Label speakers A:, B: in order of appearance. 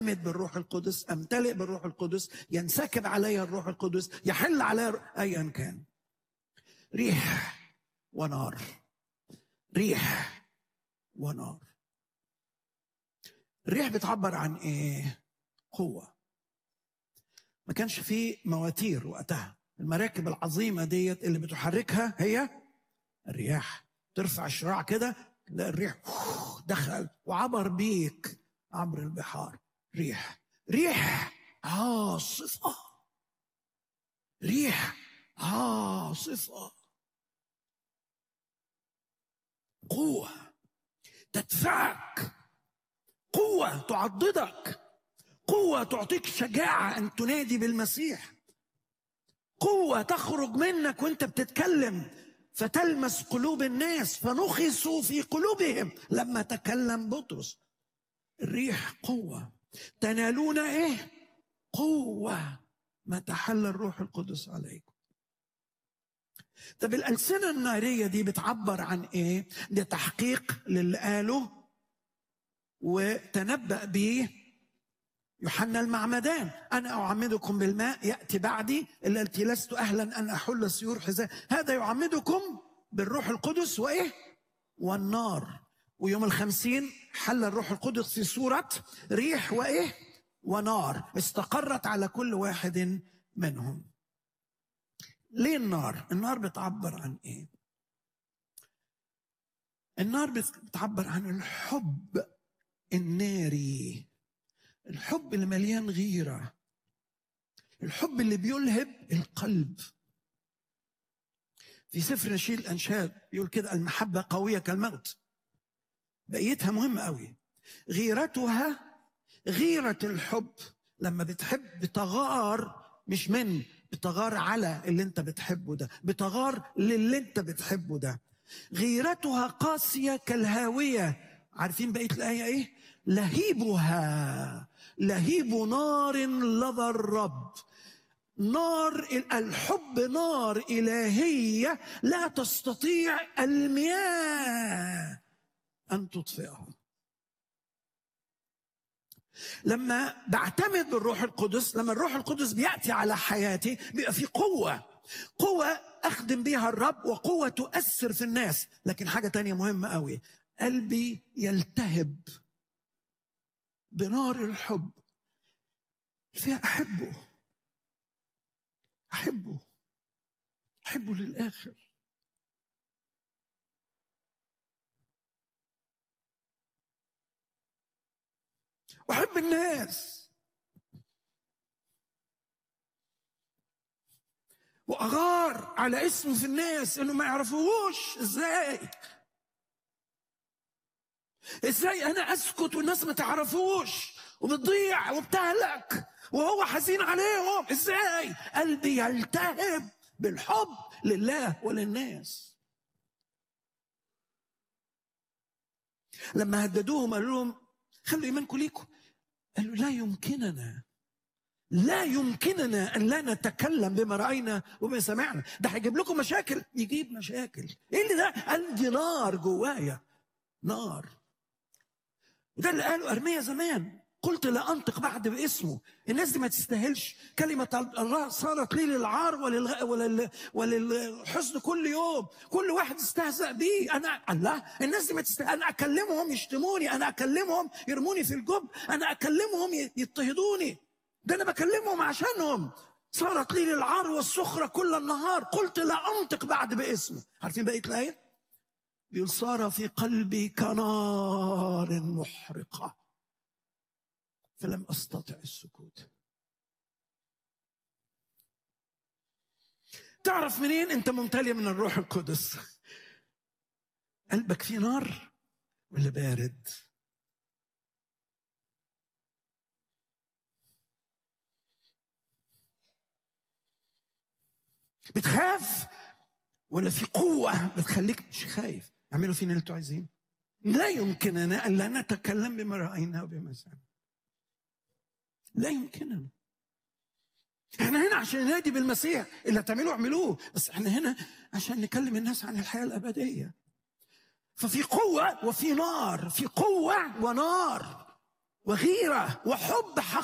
A: بالروح القدس امتلئ بالروح القدس ينسكب علي الروح القدس يحل علي ايا كان ريح ونار ريح ونار الريح بتعبر عن ايه قوه ما كانش فيه مواتير وقتها المراكب العظيمه ديت اللي بتحركها هي الرياح ترفع الشراع كده تلاقي الريح دخل وعبر بيك عبر البحار ريح ريح عاصفة ريح عاصفة قوة تدفعك قوة تعضدك قوة تعطيك شجاعة أن تنادي بالمسيح قوة تخرج منك وانت بتتكلم فتلمس قلوب الناس فنخسوا في قلوبهم لما تكلم بطرس الريح قوة تنالون ايه قوة ما تحل الروح القدس عليكم طب الألسنة النارية دي بتعبر عن ايه ده تحقيق للي قاله وتنبأ به يوحنا المعمدان انا اعمدكم بالماء ياتي بعدي الا التي لست اهلا ان احل سيور حذاء هذا يعمدكم بالروح القدس وايه والنار ويوم الخمسين حل الروح القدس في صورة ريح وإيه ونار استقرت على كل واحد منهم ليه النار النار بتعبر عن إيه النار بتعبر عن الحب الناري الحب اللي مليان غيرة الحب اللي بيلهب القلب في سفر نشيد الأنشاد يقول كده المحبة قوية كالموت بقيتها مهمة قوي غيرتها غيرة الحب لما بتحب بتغار مش من بتغار على اللي انت بتحبه ده بتغار للي انت بتحبه ده غيرتها قاسية كالهاوية عارفين بقية الآية ايه لهيبها لهيب نار لظى الرب نار الحب نار إلهية لا تستطيع المياه أن تطفئها لما بعتمد بالروح القدس لما الروح القدس بيأتي على حياتي بيبقى في قوة قوة أخدم بيها الرب وقوة تؤثر في الناس لكن حاجة تانية مهمة قوي قلبي يلتهب بنار الحب فيها أحبه أحبه أحبه للآخر واحب الناس واغار على اسمه في الناس انه ما يعرفوهوش ازاي ازاي انا اسكت والناس ما تعرفوش وبتضيع وبتهلك وهو حزين عليهم ازاي قلبي يلتهب بالحب لله وللناس لما هددوهم قالوا لهم خلوا ايمانكم ليكم قالوا لا يمكننا لا يمكننا ان لا نتكلم بما راينا وبما سمعنا ده هيجيب لكم مشاكل يجيب مشاكل ايه اللي ده قال دي نار جوايا نار وده اللي قاله ارميا زمان قلت لا انطق بعد باسمه الناس دي ما تستاهلش كلمه الله صارت لي للعار وللغ... ولل... وللحزن كل يوم كل واحد استهزأ بيه انا الله الناس دي ما تستاهل انا اكلمهم يشتموني انا اكلمهم يرموني في الجب انا اكلمهم يضطهدوني ده انا بكلمهم عشانهم صارت لي للعار والسخره كل النهار قلت لا انطق بعد باسمه عارفين بقيه الايه بيقول صار في قلبي كنار محرقه فلم استطع السكوت تعرف منين انت ممتلئ من الروح القدس قلبك فيه نار ولا بارد بتخاف ولا في قوة بتخليك مش خايف اعملوا فينا اللي انتوا عايزين لا يمكننا أن لا نتكلم بما رأينا وبما سمعنا لا يمكننا احنا هنا عشان ننادي بالمسيح اللي هتعملوه اعملوه بس احنا هنا عشان نكلم الناس عن الحياه الابديه ففي قوه وفي نار في قوه ونار وغيره وحب حق